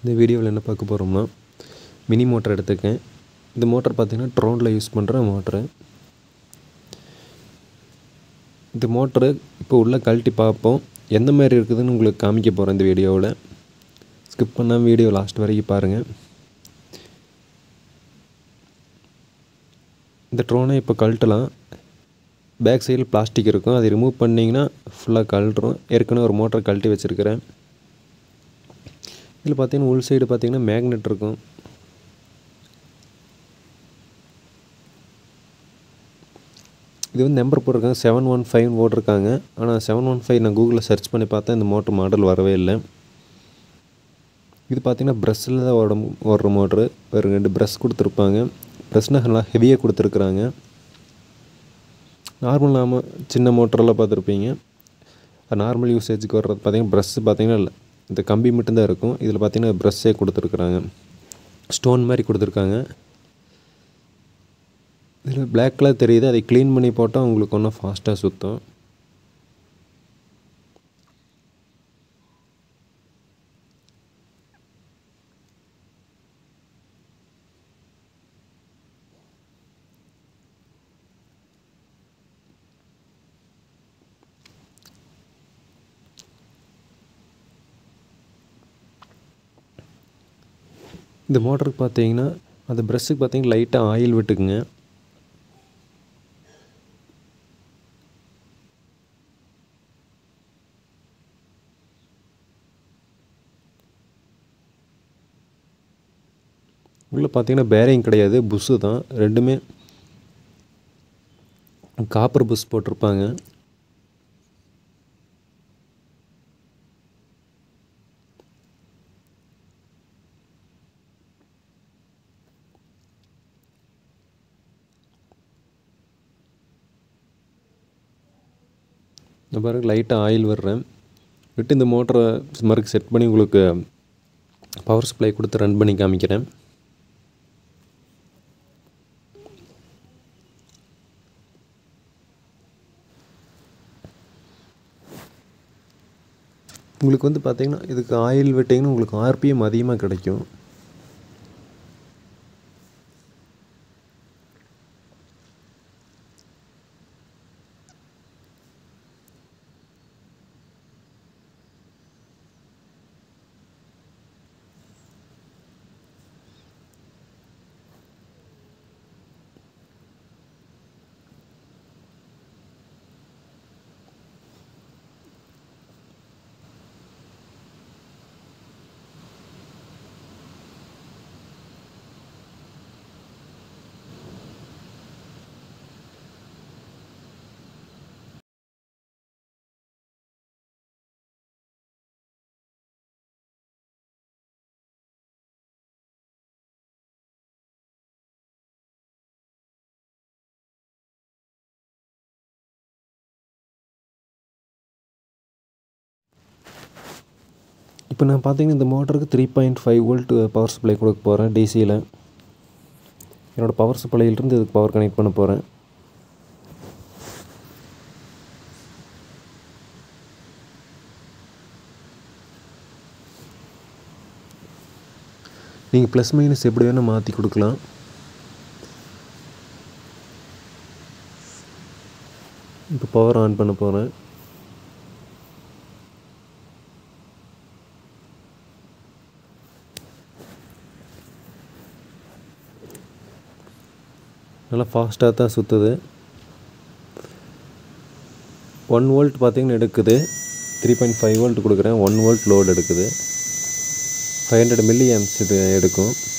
இந்த வீடியோவில் என்ன பார்க்க போகிறோம்னா மினி மோட்டர் எடுத்துருக்கேன் இந்த மோட்டர் பார்த்திங்கன்னா ட்ரோனில் யூஸ் பண்ணுற மோட்ரு இந்த மோட்ரு இப்போ உள்ள கழட்டி பார்ப்போம் எந்த மாதிரி இருக்குதுன்னு உங்களுக்கு காமிக்க போகிறேன் இந்த வீடியோவில் ஸ்கிப் பண்ணாமல் வீடியோ லாஸ்ட் வரைக்கும் பாருங்கள் இந்த ட்ரோனை இப்போ கழட்டலாம் பேக் சைடில் பிளாஸ்டிக் இருக்கும் அதை ரிமூவ் பண்ணிங்கன்னா ஃபுல்லாக கழட்டுரும் ஏற்கனவே ஒரு மோட்டர் கழட்டி வச்சுருக்கிறேன் இதில் பார்த்தீங்கன்னா உள் சைடு பார்த்தீங்கன்னா மேக்னெட் இருக்கும் இது வந்து நம்பர் போட்டிருக்காங்க செவன் ஒன் ஃபைவ் போட்டிருக்காங்க ஆனால் செவன் ஒன் ஃபைவ் நான் கூகுளில் சர்ச் பண்ணி பார்த்தேன் இந்த மோட்டர் மாடல் வரவே இல்லை இது பார்த்திங்கன்னா ப்ரெஷ்ஷில் தான் ஓட ஓடுற மோட்ரு ஒரு ரெண்டு ப்ரெஷ் கொடுத்துருப்பாங்க ப்ரெஷ்னால் நல்லா ஹெவியாக கொடுத்துருக்குறாங்க நார்மல் நாம சின்ன மோட்டரெல்லாம் பார்த்துருப்பீங்க நார்மல் யூசேஜுக்கு வர்றது பார்த்திங்கன்னா ப்ரெஷ்ஷு பார்த்திங்கன்னா இல்லை இந்த கம்பி மட்டும்தான் இருக்கும் இதில் பார்த்திங்கன்னா ப்ரெஷ்ஷே கொடுத்துருக்குறாங்க ஸ்டோன் மாதிரி கொடுத்துருக்காங்க இதில் பிளாக் கலர் தெரியுது அதை க்ளீன் பண்ணி போட்டால் உங்களுக்கு ஒன்றும் ஃபாஸ்ட்டாக சுற்றும் இந்த மோட்டருக்கு பார்த்தீங்கன்னா அந்த ப்ரெஷ்ஷுக்கு பார்த்தீங்கன்னா லைட்டாக ஆயில் விட்டுக்குங்க உள்ளே பார்த்தீங்கன்னா பேரிங் கிடையாது புஷ்ஷு தான் ரெண்டுமே காப்பர் புஷ் போட்டிருப்பாங்க இந்த பாருங்க லைட்டாக ஆயில் விடுறேன் விட்டு இந்த மோட்டரை மறுக்கு செட் பண்ணி உங்களுக்கு பவர் சப்ளை கொடுத்து ரன் பண்ணி காமிக்கிறேன் உங்களுக்கு வந்து பார்த்திங்கன்னா இதுக்கு ஆயில் விட்டிங்கன்னா உங்களுக்கு ஆர்பிஎம் அதிகமாக கிடைக்கும் இப்போ நான் பார்த்தீங்கன்னா இந்த மோட்டருக்கு three point five volt power supply கொடுக்க போகிறேன் டிசியில் என்னோடய பவர் சப்ளையிலிருந்து இதுக்கு பவர் கனெக்ட் பண்ண போகிறேன் நீங்கள் ப்ளஸ் மைனஸ் எப்படி வேணால் மாற்றி கொடுக்கலாம் இப்போ பவர் ஆன் பண்ண போகிறேன் நல்லா ஃபாஸ்ட்டாக தான் சுற்றுது ஒன் வோல்ட் பார்த்திங்கன்னா எடுக்குது த்ரீ பாயிண்ட் ஃபைவ் வோல்ட் கொடுக்குறேன் ஒன் வோல்ட் லோடு எடுக்குது ஃபைவ் ஹண்ட்ரட் மில்லி ஆம்ஸ் இது எடுக்கும்